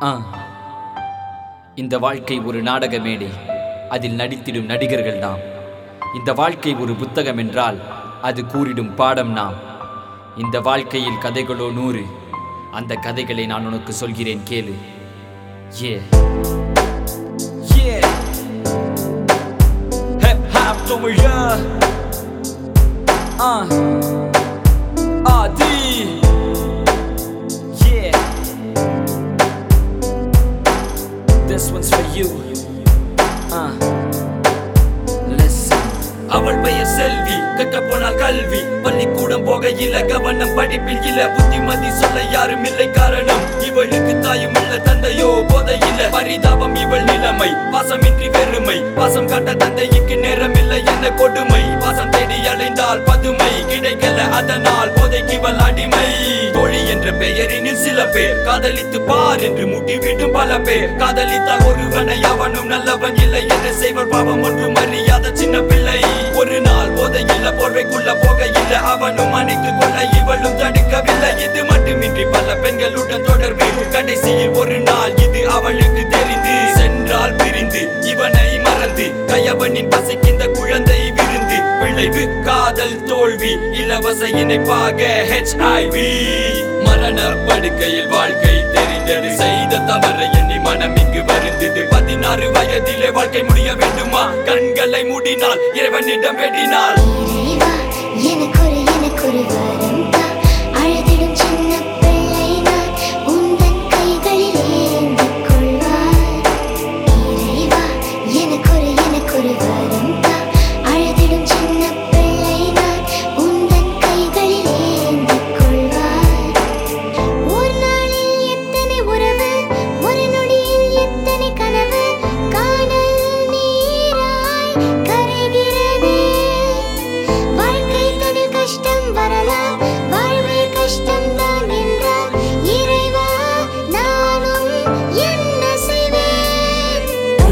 ஆ இந்த வாழ்க்கை ஒரு நாடக மேடை அதில் நடித்திடும் நடிகர்கள் நாம் இந்த வாழ்க்கை ஒரு புத்தகம் என்றால் அது கூறிடும் பாடம் நாம் இந்த வாழ்க்கையில் கதைகளோ நூறு அந்த கதைகளை நான் உனக்கு சொல்கிறேன் கேளு ஏ Yeah. Hip hop தமிழா ஆ ஆதி Yeah. This one's for you. Uh. Listen. அவள் பெயர் செல்வி கற்க போனால் கல்வி பள்ளிக்கூடம் போகையில கவனம் படிப்பில் இல்ல புத்திமதி சொல்ல யாரும் இல்லை காரணம் இவளுக்கு தாயும் இல்ல தந்தையோ போதையில பரிதாபம் இவள் நிலைமை பாசமின்றி வெறுமை பாசம் காட்ட தந்தைக்கு நேரம் இல்லை என்ன கொடுமை பாசம் தேடி அலைந்தால் பதுமை கிடைக்கல அதனால் போதைக்கு இவள் அடிமை தோழி என்ற பெயரினில் சில பேர் காதலித்து பார் என்று முட்டிவிடும் பல பேர் காதலித்தால் ஒருவனை அவனும் நல்லவன் இல்லை என்ன செய்வர் பாவம் ஒன்றும் அறியாத சின்ன பிள்ளை ஒரு நாள் போதையில்ல போர்வைக்குள்ள போகையில்ல அவனும் அணைத்துக் கொள்ள இவளும் தடுக்கவில்லை இது மட்டுமின்றி பல பெண்களுடன் தொடர்பு கடைசியில் ஒரு நாள் இது அவளுக்கு தெரிந்து சென்றால் பிரிந்து இவனை மறந்து கயவனின் பசிக்கின்ற குழந்தை விருந்து விளைவு காதல் தோல்வி இலவச இணைப்பாக ஹெச்ஐவி மரண படுக்கையில் வாழ்க்கை தெரிந்தது செய்த தவறை எண்ணி மனம் இங்கு வருந்தது பதினாறு வயதிலே வாழ்க்கை முடிய வேண்டுமா கண்களை மூடினால் இறைவனிடம் வேண்டினால் இறைவா எனக்கொரு எனக்கொரு வரம் தா அழுதிடும் சின்ன பிள்ளை நான் உந்தன் கைகளில் ஏந்திக் கொள்வாய் இறைவா எனக்கொரு எனக்கொரு வரம் தா அழுதிடும் சின்ன பிள்ளை நான் உந்தன் கைகளில் ஏந்திக் கொள்வாய் ஒரு நாளில் எத்தனை உறவு ஒரு நொடியில் எத்தனை கனவு காணல் நீராய் கரைகிறது வாழ்க்கை தனில் கஷ்டம் வரலாம் வாழ்வே கஷ்டம்தான் என்றால் இறைவா நானும் என்ன செய்வேன்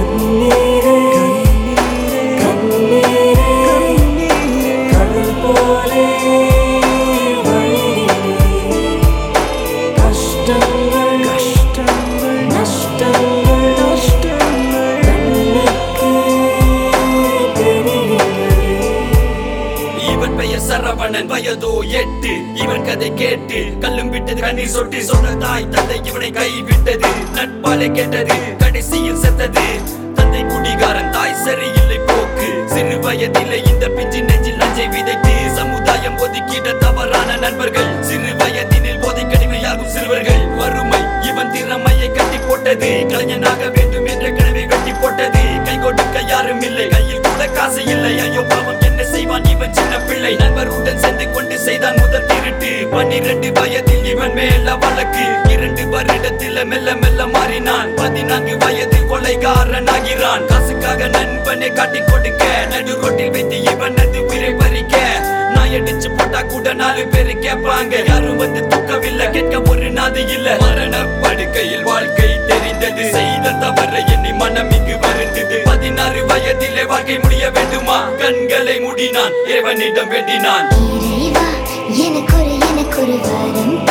இவன் பெயர் சரவணன் வயதோ எட்டு இவன் கதை கேட்டு கல்லும் விட்டது கண்ணீர் சொட்டு சொன்ன தாய் தந்தை இவனை கைவிட்டது நட்பாலே கேட்டது கடைசியில் செத்தது தந்தை குடிகாரன் தாய் சரியில்லை போக்கு சிறு வயதிலே இந்த பிஞ்சு நெஞ்சில் நஞ்சை விதைத்து சமுதாயம் ஒதுக்கிட தவறான நண்பர்கள் சிறு வயதினில் போதை கடுமையாகும் சிறுவர்கள் வறுமை இவன் திறமையை கட்டி போட்டது கலைஞனாக வேண்டும் என்ற கனவை வெட்டி போட்டது கை கொடுக்க யாரும் இல்லை கையில் கூட காசு இல்லை ஐயோ பாவம் என்ன செய்வான் இவன் சின்ன பிள்ளை நண்பருடன் சேர்ந்து கொண்டு செய்தான் முதல் திருட்டு பன்னிரண்டு வயதில் இவன் மேல வழக்கு இரண்டு வருடத்தில் மெல்ல மெல்ல மாறினான் பதினான்கு வயதில் கொலைகாரன் ஆகிறான் காசுக்காக நண்பனை காட்டி கொடுக்க நடு ரோட்டில் வைத்து இவன் அது உயிரை பறிக்க நான் அடிச்சு போட்டா கூட நாலு பேரு கேட்பாங்க யாரும் வந்து தூக்கவில்லை கேட்க ஒரு நாது இல்ல மரண படுக்கையில் வாழ்க்கை தெரிந்தது செய்த தவறை எண்ணி மனம் இங்கு வருந்தது பதினாறு வயதிலே வாழ்க்கை முடிய வேண்டுமா கண்களை மூடினான் இறைவனிடம் வேண்டினான் இறைவா எனக்கொரு எனக்கொரு வரம்